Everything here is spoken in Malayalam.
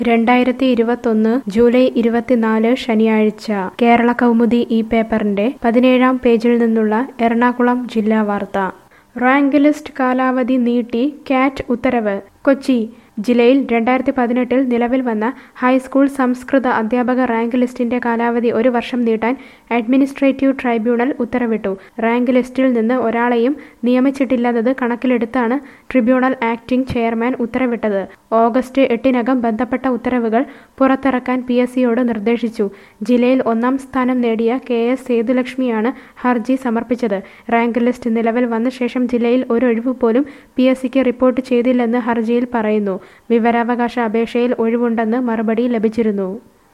രണ്ടായിരത്തി ഇരുപത്തൊന്ന് ജൂലൈ ഇരുപത്തിനാല് ശനിയാഴ്ച കേരള കൗമുദി ഈ പേപ്പറിന്റെ പതിനേഴാം പേജിൽ നിന്നുള്ള എറണാകുളം ജില്ലാ വാർത്ത റാങ്ക് ലിസ്റ്റ് കാലാവധി നീട്ടി കാറ്റ് ഉത്തരവ് കൊച്ചി ജില്ലയിൽ രണ്ടായിരത്തി പതിനെട്ടിൽ നിലവിൽ വന്ന ഹൈസ്കൂൾ സംസ്കൃത അധ്യാപക റാങ്ക് ലിസ്റ്റിന്റെ കാലാവധി ഒരു വർഷം നീട്ടാൻ അഡ്മിനിസ്ട്രേറ്റീവ് ട്രൈബ്യൂണൽ ഉത്തരവിട്ടു റാങ്ക് ലിസ്റ്റിൽ നിന്ന് ഒരാളെയും നിയമിച്ചിട്ടില്ലാത്തത് കണക്കിലെടുത്താണ് ട്രിബ്യൂണൽ ആക്ടിംഗ് ചെയർമാൻ ഉത്തരവിട്ടത് ഓഗസ്റ്റ് എട്ടിനകം ബന്ധപ്പെട്ട ഉത്തരവുകൾ പുറത്തിറക്കാൻ പി എസ് സിയോട് നിർദ്ദേശിച്ചു ജില്ലയിൽ ഒന്നാം സ്ഥാനം നേടിയ കെ എസ് സേതുലക്ഷ്മിയാണ് ഹർജി സമർപ്പിച്ചത് റാങ്ക് ലിസ്റ്റ് നിലവിൽ വന്ന ശേഷം ജില്ലയിൽ ഒരു ഒഴിവ് പോലും പി എസ് സിക്ക് റിപ്പോർട്ട് ചെയ്തില്ലെന്ന് ഹർജിയിൽ പറയുന്നു വിവരാവകാശ അപേക്ഷയിൽ ഒഴിവുണ്ടെന്ന് മറുപടി ലഭിച്ചിരുന്നു